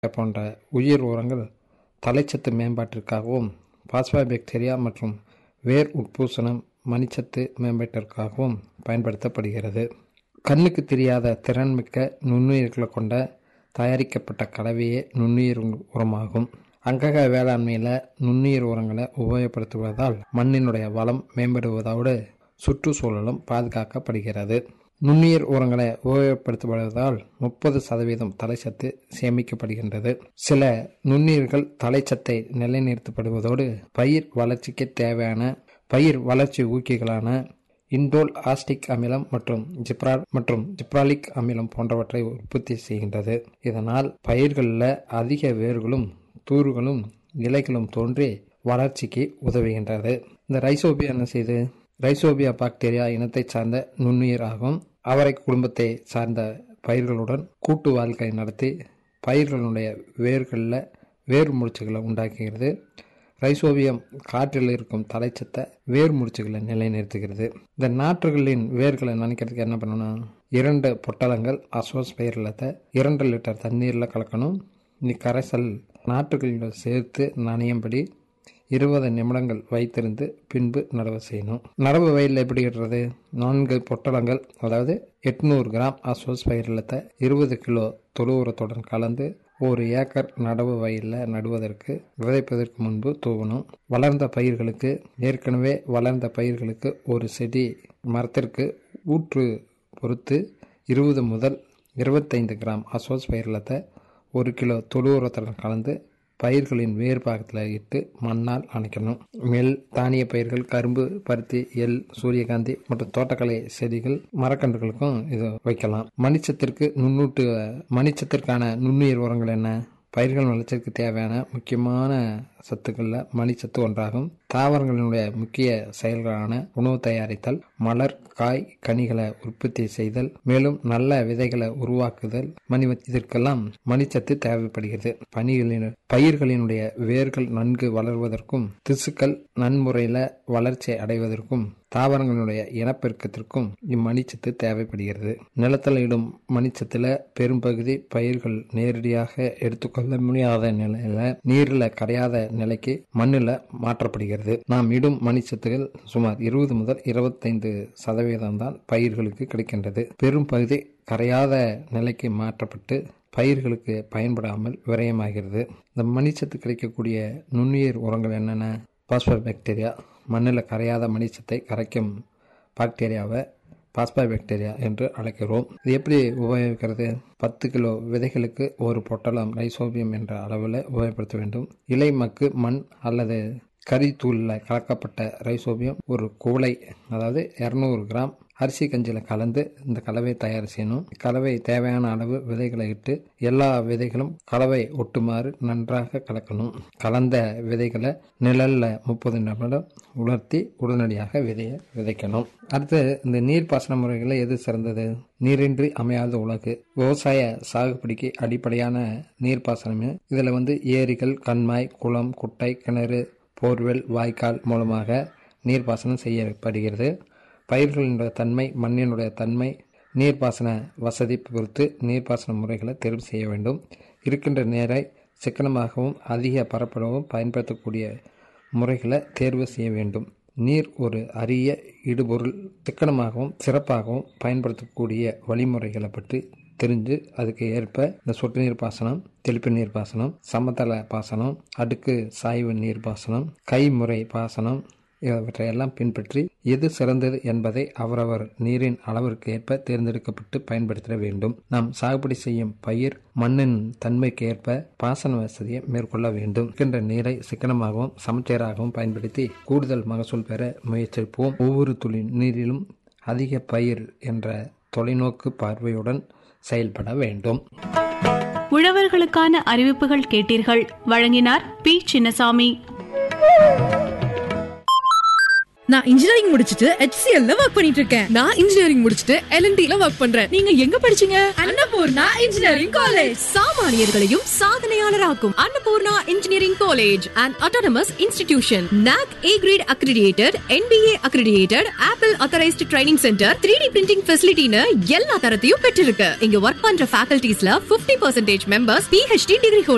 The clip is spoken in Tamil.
போன்ற உயிர் உரங்கள் தழைச்சத்து மேம்பாட்டிற்காகவும் பாஸ்போபாக்டீரியா மற்றும் வேர் உட்பூசணம் மணிச்சத்து மேம்பாட்டிற்காகவும் பயன்படுத்தப்படுகிறது கண்ணுக்கு தெரியாத திறன்மிக்க நுண்ணுயிர்களை கொண்ட தயாரிக்கப்பட்ட கலவையே நுண்ணுயிர் உரமாகும் அங்கக வேளாண்மையில் நுண்ணுயிர் உரங்களை உபயோகப்படுத்துவதால் மண்ணினுடைய வளம் மேம்படுவதோடு சுற்றுச்சூழலும் பாதுகாக்கப்படுகிறது நுண்ணுயிர் உரங்களை உபயோகப்படுத்துவதால் முப்பது சதவீதம் தலைச்சத்து சேமிக்கப்படுகின்றது சில நுண்ணுயிர்கள் தலைச்சத்தை நிலைநிறுத்தப்படுவதோடு பயிர் வளர்ச்சிக்கு தேவையான பயிர் வளர்ச்சி ஊக்கிகளான இண்டோல் ஆஸ்டிக் அமிலம் மற்றும் ஜிப்ரா மற்றும் ஜிப்ராலிக் அமிலம் போன்றவற்றை உற்பத்தி செய்கின்றது இதனால் பயிர்களில் அதிக வேர்களும் தூறுகளும் இலைகளும் தோன்றி வளர்ச்சிக்கு உதவுகின்றது இந்த ரைசோபியா என்ன செய்து ரைசோபியா பாக்டீரியா இனத்தை சார்ந்த நுண்ணுயிர் ஆகும் அவரை குடும்பத்தை சார்ந்த பயிர்களுடன் கூட்டு வாழ்க்கை நடத்தி பயிர்களுடைய வேர்களில் வேர் முடிச்சுகளை உண்டாக்குகிறது ரைசோபியம் காற்றில் இருக்கும் தலைச்சத்தை வேர் முடிச்சுகளை நிலைநிறுத்துகிறது இந்த நாற்றுகளின் வேர்களை நினைக்கிறதுக்கு என்ன பண்ணணும் இரண்டு பொட்டலங்கள் அசோஸ் பயிரிலத்தை இரண்டு லிட்டர் தண்ணீரில் கலக்கணும் இக்கரைசல் நாற்றுகளில் சேர்த்து நனையும்படி இருபது நிமிடங்கள் வைத்திருந்து பின்பு நடவு செய்யணும் நடவு வயலில் எப்படி இடுறது நான்கு பொட்டலங்கள் அதாவது எட்நூறு கிராம் அசோஸ் பயிரிலத்தை இருபது கிலோ தொழு உரத்துடன் கலந்து ஒரு ஏக்கர் நடவு வயலில் நடுவதற்கு விதைப்பதற்கு முன்பு தூவணும் வளர்ந்த பயிர்களுக்கு ஏற்கனவே வளர்ந்த பயிர்களுக்கு ஒரு செடி மரத்திற்கு ஊற்று பொறுத்து இருபது முதல் இருபத்தைந்து கிராம் அசோஸ் பயிரிலத்தை ஒரு கிலோ தொழு உரத்துடன் கலந்து பயிர்களின் வேர் பாகத்தில் இட்டு மண்ணால் அணைக்கணும் நெல் தானிய பயிர்கள் கரும்பு பருத்தி எள் சூரியகாந்தி மற்றும் தோட்டக்கலை செடிகள் மரக்கன்றுகளுக்கும் இது வைக்கலாம் மணிச்சத்திற்கு நுண்ணூட்டு மணிச்சத்திற்கான நுண்ணுயிர் உரங்கள் என்ன பயிர்கள் வளர்ச்சிக்கு தேவையான முக்கியமான சத்துக்களில் மணிச்சத்து ஒன்றாகும் தாவரங்களினுடைய முக்கிய செயல்களான உணவு தயாரித்தல் மலர் காய் கனிகளை உற்பத்தி செய்தல் மேலும் நல்ல விதைகளை உருவாக்குதல் மணி இதற்கெல்லாம் மணிச்சத்து தேவைப்படுகிறது பணிகளின் பயிர்களினுடைய வேர்கள் நன்கு வளர்வதற்கும் திசுக்கள் நன்முறையில் வளர்ச்சி அடைவதற்கும் தாவரங்களுடைய இனப்பெருக்கத்திற்கும் இம்மணிச்சத்து தேவைப்படுகிறது நிலத்தில் இடும் மணிச்சத்துல பெரும்பகுதி பயிர்கள் நேரடியாக எடுத்துக்கொள்ள முடியாத நிலையில நீரில் கரையாத நிலைக்கு மண்ணில் மாற்றப்படுகிறது நாம் இடும் மணிச்சத்துகள் சுமார் இருபது முதல் இருபத்தைந்து சதவீதம் தான் பயிர்களுக்கு கிடைக்கின்றது பெரும் பகுதி கரையாத நிலைக்கு மாற்றப்பட்டு பயிர்களுக்கு பயன்படாமல் விரயமாகிறது இந்த மணிச்சத்து கிடைக்கக்கூடிய நுண்ணுயிர் உரங்கள் என்னென்ன பாஸ்பர் பாக்டீரியா மண்ணில் கரையாத மணிச்சத்தை கரைக்கும் பாக்டீரியாவை பாஸ்பா பாக்டீரியா என்று அழைக்கிறோம் இது எப்படி உபயோகிக்கிறது பத்து கிலோ விதைகளுக்கு ஒரு பொட்டலம் ரைசோபியம் என்ற அளவில் உபயோகப்படுத்த வேண்டும் இலை மக்கு மண் அல்லது கரித்தூளில் கலக்கப்பட்ட ரைசோபியம் ஒரு குவளை அதாவது இரநூறு கிராம் அரிசி கஞ்சியில் கலந்து இந்த கலவை தயார் செய்யணும் கலவை தேவையான அளவு விதைகளை இட்டு எல்லா விதைகளும் கலவை ஒட்டுமாறு நன்றாக கலக்கணும் கலந்த விதைகளை நிழலில் முப்பது நிமிடம் உலர்த்தி உடனடியாக விதையை விதைக்கணும் அடுத்து இந்த நீர்ப்பாசன முறைகளில் எது சிறந்தது நீரின்றி அமையாத உலகு விவசாய சாகுபடிக்கு அடிப்படையான நீர்ப்பாசனமே இதில் வந்து ஏரிகள் கண்மாய் குளம் குட்டை கிணறு போர்வெல் வாய்க்கால் மூலமாக நீர்ப்பாசனம் செய்யப்படுகிறது பயிர்களினுடைய தன்மை மண்ணினுடைய தன்மை நீர்ப்பாசன வசதி பொறுத்து நீர்ப்பாசன முறைகளை தேர்வு செய்ய வேண்டும் இருக்கின்ற நீரை சிக்கனமாகவும் அதிக பரப்பளவும் பயன்படுத்தக்கூடிய முறைகளை தேர்வு செய்ய வேண்டும் நீர் ஒரு அரிய இடுபொருள் சிக்கனமாகவும் சிறப்பாகவும் பயன்படுத்தக்கூடிய வழிமுறைகளை பற்றி தெரிஞ்சு அதுக்கு ஏற்ப இந்த சொட்டு நீர் பாசனம் தெளிப்பு நீர் பாசனம் சமதள பாசனம் அடுக்கு சாய்வு நீர் பாசனம் கைமுறை பாசனம் இவற்றையெல்லாம் பின்பற்றி எது சிறந்தது என்பதை அவரவர் நீரின் அளவிற்கு ஏற்ப தேர்ந்தெடுக்கப்பட்டு பயன்படுத்த வேண்டும் நாம் சாகுபடி செய்யும் பயிர் மண்ணின் தன்மைக்கு ஏற்ப பாசன வசதியை மேற்கொள்ள வேண்டும் இருக்கின்ற நீரை சிக்கனமாகவும் சமச்சீராகவும் பயன்படுத்தி கூடுதல் மகசூல் பெற முயற்சிப்போம் ஒவ்வொரு துளி நீரிலும் அதிக பயிர் என்ற தொலைநோக்கு பார்வையுடன் செயல்பட வேண்டும் உழவர்களுக்கான அறிவிப்புகள் கேட்டீர்கள் வழங்கினார் பி சின்னசாமி நான் இன்ஜினியரிங் முடிச்சிட்டு HCL ல ஒர்க் பண்ணிட்டு இருக்கேன் நான் இன்ஜினியரிங் முடிச்சிட்டு எல்என்டி ல ஒர்க் பண்றேன் நீங்க எங்க படிச்சீங்க அன்னபூர்ணா இன்ஜினியரிங் காலேஜ் சாமானியர்களையும் சாதனையாளராக்கும் Annapoorna engineering college and autonomous institution NAAC A grade accredited NBA accredited Apple authorised training centre three D printing ஃபெசிலிட்டின்னு எல்லா தரத்தையும் பெற்றிருக்கு இங்க ஒர்க் பண்ற ஃபேக்கல்டிஸ்ல fifty percentage members PhD degree